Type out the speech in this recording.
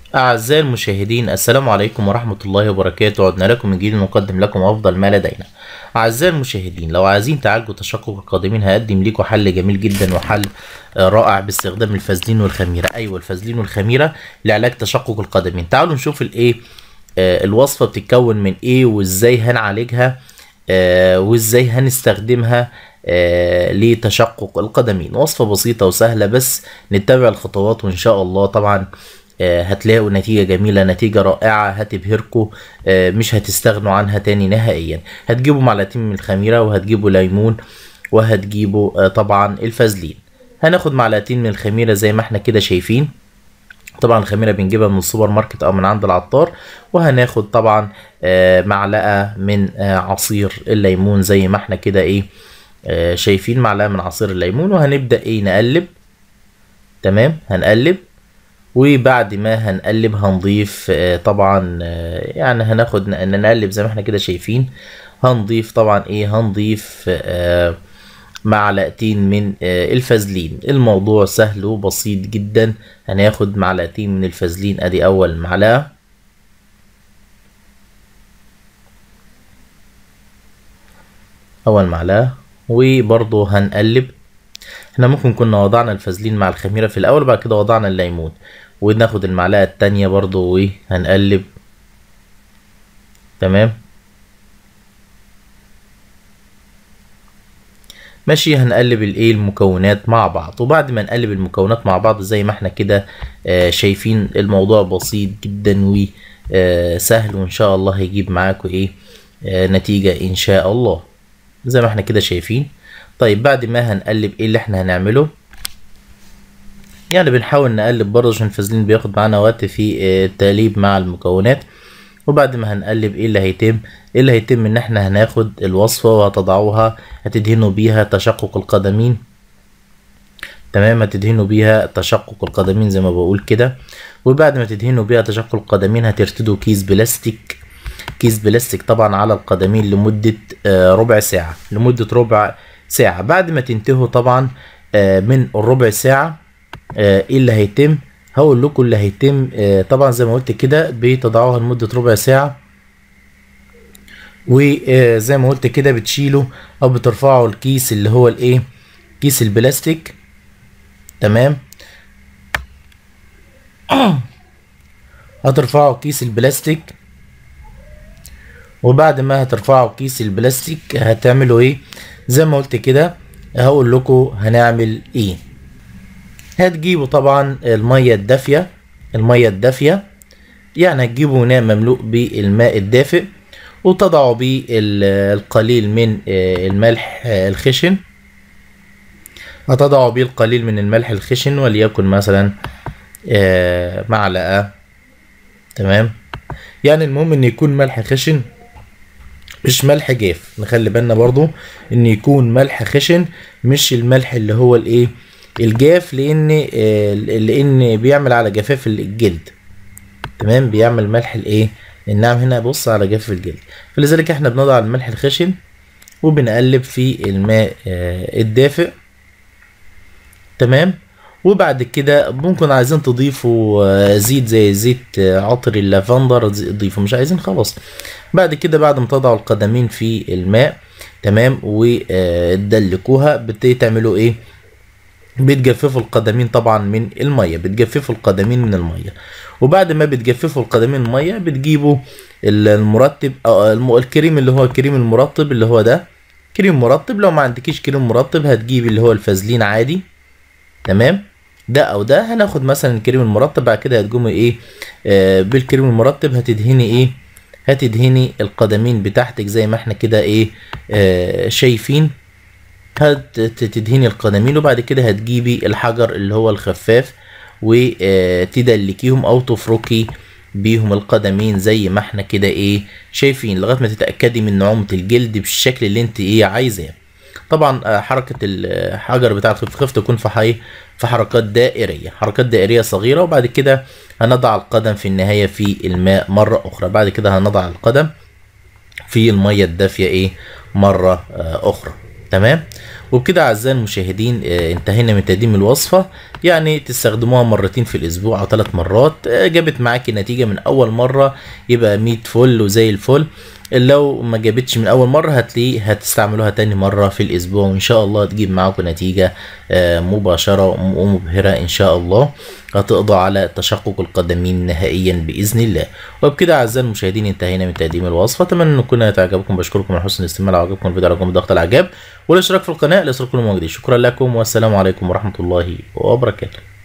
أعزائي المشاهدين السلام عليكم ورحمة الله وبركاته عدنا لكم من جديد نقدم لكم أفضل ما لدينا أعزائي المشاهدين لو عايزين تعالجوا تشقق القادمين هقدم لكم حل جميل جدا وحل آه، رائع باستخدام الفازلين والخميرة أيوة الفازلين والخميرة لعلاج تشقق القدمين تعالوا نشوف الإيه آه، الوصفة بتتكون من إيه وإزاي هنعالجها آه، وإزاي هنستخدمها آه، لتشقق القدمين وصفة بسيطة وسهلة بس نتبع الخطوات وإن شاء الله طبعا آه، هتلاقوا نتيجة جميلة نتيجة رائعة هتبهركم آه، مش هتستغنوا عنها تاني نهائيا هتجيبوا معلقتين من الخميرة وهتجيبوا ليمون وهتجيبوا آه، طبعا الفازلين هناخد معلقتين من الخميرة زي ما احنا كده شايفين طبعا الخميرة بنجيبها من السوبر ماركت او من عند العطار وهناخد طبعا آه، معلقة من آه، عصير الليمون زي ما احنا كده ايه آه، شايفين معلقة من عصير الليمون وهنبدأ ايه نقلب تمام هنقلب وبعد ما هنقلب هنضيف آه، طبعا آه، يعني هناخد ن- نقلب زي ما احنا كده شايفين هنضيف طبعا ايه هنضيف آه، معلقتين من آه، الفازلين الموضوع سهل وبسيط جدا هناخد معلقتين من الفازلين ادي اول معلقة اول معلقة وبرضه هنقلب احنا ممكن كنا وضعنا الفازلين مع الخميرة في الأول وبعد كده وضعنا الليمون وناخد المعلقة التانية برضو وايه هنقلب تمام ماشي هنقلب الايه المكونات مع بعض وبعد ما نقلب المكونات مع بعض زي ما احنا كده آه شايفين الموضوع بسيط جدا وسهل وان شاء الله هيجيب معاكم ايه آه نتيجة ان شاء الله زي ما احنا كده شايفين طيب بعد ما هنقلب ايه اللي احنا هنعمله يعني بنحاول نقلب برضه عشان الفازلين بياخد معانا وقت في آه، التقليب مع المكونات وبعد ما هنقلب ايه اللي هيتم ايه اللي هيتم ان احنا هناخد الوصفة وهتضعوها هتدهنوا بيها تشقق القدمين تمام هتدهنوا بيها تشقق القدمين زي ما بقول كده وبعد ما تدهنوا بيها تشقق القدمين هترتدوا كيس بلاستيك كيس بلاستيك طبعا على القدمين لمدة آه، ربع ساعة لمدة ربع ساعة بعد ما تنتهوا طبعا آه، من الربع ساعة آه، ايه اللي هيتم هقول لكم اللي هيتم آه، طبعا زي ما قلت كده بتضعوها لمدة ربع ساعة وزي ما قلت كده بتشيلوا او بترفعوا الكيس اللي هو الايه كيس البلاستيك تمام هترفعوا كيس البلاستيك وبعد ما هترفعوا كيس البلاستيك هتعملوا ايه زي ما قلت كده هقول لكم هنعمل ايه هتجيبوا طبعا المية الدافية المية الدافية يعني هتجيبوا اناء مملوء بالماء الدافئ وتضعوا بيه ال- القليل من آه، الملح آه، الخشن هتضعوا بيه القليل من الملح الخشن وليكن مثلا آه، معلقة تمام يعني المهم ان يكون ملح خشن مش ملح جاف نخلي بالنا برضو ان يكون ملح خشن مش الملح اللي هو الايه الجاف لان آه، لان بيعمل على جفاف الجلد تمام بيعمل ملح الايه النعم هنا بص على جفاف الجلد فلذلك احنا بنضع الملح الخشن وبنقلب في الماء آه، الدافئ تمام وبعد كده ممكن عايزين تضيفوا آه، زيت زي زيت آه، عطر اللافندر زي- ضيفوا مش عايزين خلاص بعد كده بعد ما تضعوا القدمين في الماء تمام وتدلكوها بتبتدي تعملوا ايه بتجففوا القدمين طبعا من الميه بتجففوا القدمين من الميه وبعد ما بتجففوا القدمين من الميه بتجيبوا ال- المرطب أو الم- الكريم اللي هو الكريم المرطب اللي هو ده كريم مرطب لو ما عندكيش كريم مرطب هتجيب اللي هو الفازلين عادي تمام ده او ده هناخد مثلا الكريم المرطب بعد كده هتقومي ايه آه بالكريم المرطب هتدهني ايه هتدهني القدمين بتاعتك زي ما احنا كده ايه آه شايفين هتدهني القدمين وبعد كده هتجيبي الحجر اللي هو الخفاف وتدلكيهم او تفركي بيهم القدمين زي ما احنا كده ايه شايفين لغايه ما تتاكدي من نعومه الجلد بالشكل اللي انت ايه عايزاه طبعا آه، حركه الحجر بتاع الخفاف تكون في حي في حركات دائريه حركات دائريه صغيره وبعد كده هنضع القدم في النهايه في الماء مره اخرى بعد كده هنضع القدم في الميه الدافيه ايه مره آه، اخرى تمام وبكده اعزائي المشاهدين آه، انتهينا من تقديم الوصفه يعني تستخدموها مرتين في الاسبوع او ثلاث مرات آه، جابت معاكي نتيجه من اول مره يبقى 100 فل وزي الفل لو ما جابتش من اول مره هتلاقيه هتستعملوها تاني مره في الاسبوع وان شاء الله تجيب معاكم نتيجه آه، مباشره ومبهره ان شاء الله هتقضى على تشقق القدمين نهائيا باذن الله وبكده اعزائي المشاهدين انتهينا من تقديم الوصفه اتمنى ان تكون تعجبكم بشكركم على حسن الاستماع لو عجبكم الفيديو عليكم ضغط الاعجاب والاشتراك في القناه ليصلكم المواجدين شكرا لكم والسلام عليكم ورحمه الله وبركاته